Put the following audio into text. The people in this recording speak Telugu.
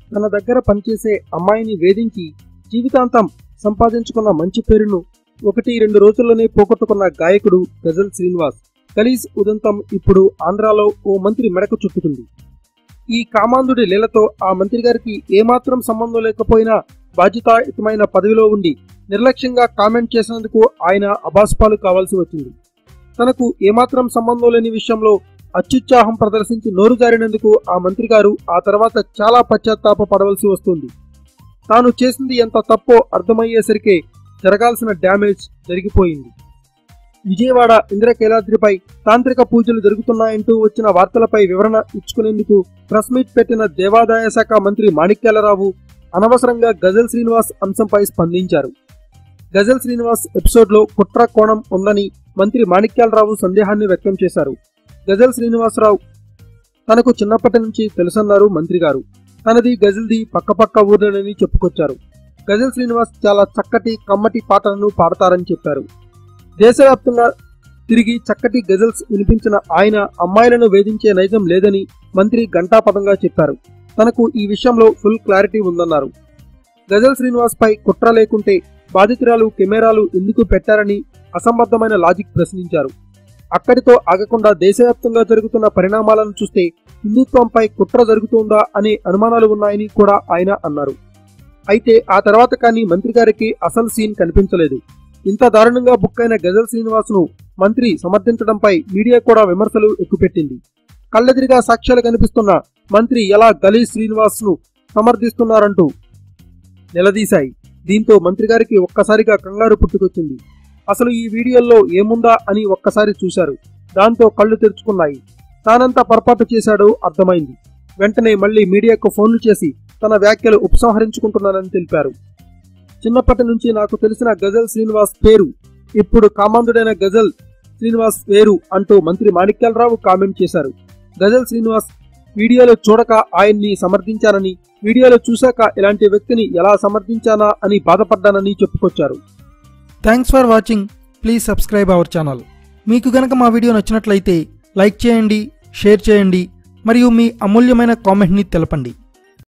తన దగ్గర పనిచేసే అమ్మాయిని వేధించి జీవితాంతం సంపాదించుకున్న మంచి పేరును ఒకటి రెండు రోజుల్లోనే పోగొట్టుకున్న గాయకుడు గజల్ శ్రీనివాస్ గలీజ్ ఉదంతం ఇప్పుడు ఆంధ్రాలో ఓ మంత్రి మెడకు చుట్టుకుంది ఈ కామాంధుడి లీలతో ఆ మంత్రి గారికి ఏమాత్రం సంబంధం లేకపోయినా బాధ్యతాయుతమైన పదవిలో ఉండి నిర్లక్ష్యంగా కామెంట్ చేసినందుకు ఆయన అబాస్పాలు కావాల్సి వచ్చింది తనకు ఏమాత్రం సంబంధం లేని విషయంలో అత్యుత్సాహం ప్రదర్శించి నోరు జారినందుకు ఆ మంత్రి గారు ఆ తర్వాత చాలా పశ్చాత్తాప పడవలసి వస్తుంది తాను చేసింది ఎంత తప్పో అర్థమయ్యేసరికే జరగాల్సిన డ్యామేజ్ జరిగిపోయింది విజయవాడ ఇంద్రకైలాద్రిపై తాంత్రిక పూజలు జరుగుతున్నాయంటూ వచ్చిన వార్తలపై వివరణ ఇచ్చుకునేందుకు ప్రెస్ మీట్ పెట్టిన దేవాదాయ శాఖ మంత్రి మాణిక్యాలరావు అనవసరంగా గజల్ శ్రీనివాస్ అంశంపై స్పందించారు గజల్ శ్రీనివాస్ ఎపిసోడ్లో కుట్ర కోణం ఉందని మంత్రి మాణిక్యాలరావు సందేహాన్ని వ్యక్తం చేశారు గజల్ శ్రీనివాసరావు తనకు చిన్నప్పటి నుంచి తెలుసన్నారు మంత్రి గారు తనది గజల్ది పక్కపక్క ఊర్లనని చెప్పుకొచ్చారు గజల్ శ్రీనివాస్ చాలా చక్కటి కమ్మటి పాటలను పాడతారని చెప్పారు దేశవ్యాప్తంగా తిరిగి చక్కటి గజల్స్ వినిపించిన ఆయన అమ్మాయిలను వేధించే నైజం లేదని మంత్రి ఘంటాపదంగా చెప్పారు తనకు ఈ విషయంలో ఫుల్ క్లారిటీ ఉందన్నారు గజల్ శ్రీనివాస్ పై కుట్ర లేకుంటే బాధితురాలు కెమెరాలు ఎందుకు పెట్టారని అసంబద్ధమైన లాజిక్ ప్రశ్నించారు అక్కడితో ఆగకుండా దేశవ్యాప్తంగా జరుగుతున్న పరిణామాలను చూస్తే హిందుత్వంపై కుట్ర జరుగుతోందా అనే అనుమానాలు ఉన్నాయని కూడా ఆయన అన్నారు అయితే ఆ తర్వాత కానీ మంత్రి గారికి అసలు సీన్ కనిపించలేదు ఇంత దారుణంగా బుక్ అయిన గజల్ శ్రీనివాస్ ను మంత్రి సమర్థించడంపై మీడియా కూడా విమర్శలు ఎక్కుపెట్టింది కళ్ళెదిరిగా సాక్ష్యాలు కనిపిస్తున్న మంత్రి ఎలా గలీజ్ శ్రీనివాస్ ను సమర్థిస్తున్నారంటూ నిలదీశాయి దీంతో మంత్రి గారికి ఒక్కసారిగా కంగారు పుట్టుకొచ్చింది అసలు ఈ వీడియోల్లో ఏముందా అని ఒక్కసారి చూశారు దాంతో కళ్ళు తెరుచుకున్నాయి తానంతా పొరపాటు చేశాడో అర్థమైంది వెంటనే మళ్ళీ మీడియాకు ఫోన్లు చేసి తన వ్యాఖ్యలు ఉపసంహరించుకుంటున్నానని తెలిపారు చిన్నప్పటి నుంచి నాకు తెలిసిన గజల్ శ్రీనివాస్ పేరు ఇప్పుడు కామాంధుడైన గజల్ శ్రీనివాస్ వేరు అంటూ మంత్రి మాణిక్యాలరావు కామెంట్ చేశారు గజల్ శ్రీనివాస్ వీడియోలో చూడక ఆయన్ని సమర్థించానని వీడియోలో చూశాక ఇలాంటి వ్యక్తిని ఎలా సమర్థించానా అని బాధపడ్డానని చెప్పుకొచ్చారు thanks for watching please subscribe our channel మీకు గనక మా వీడియో నచ్చినట్లయితే లైక్ చేయండి షేర్ చేయండి మరియు మీ అమూల్యమైన కామెంట్ని తెలపండి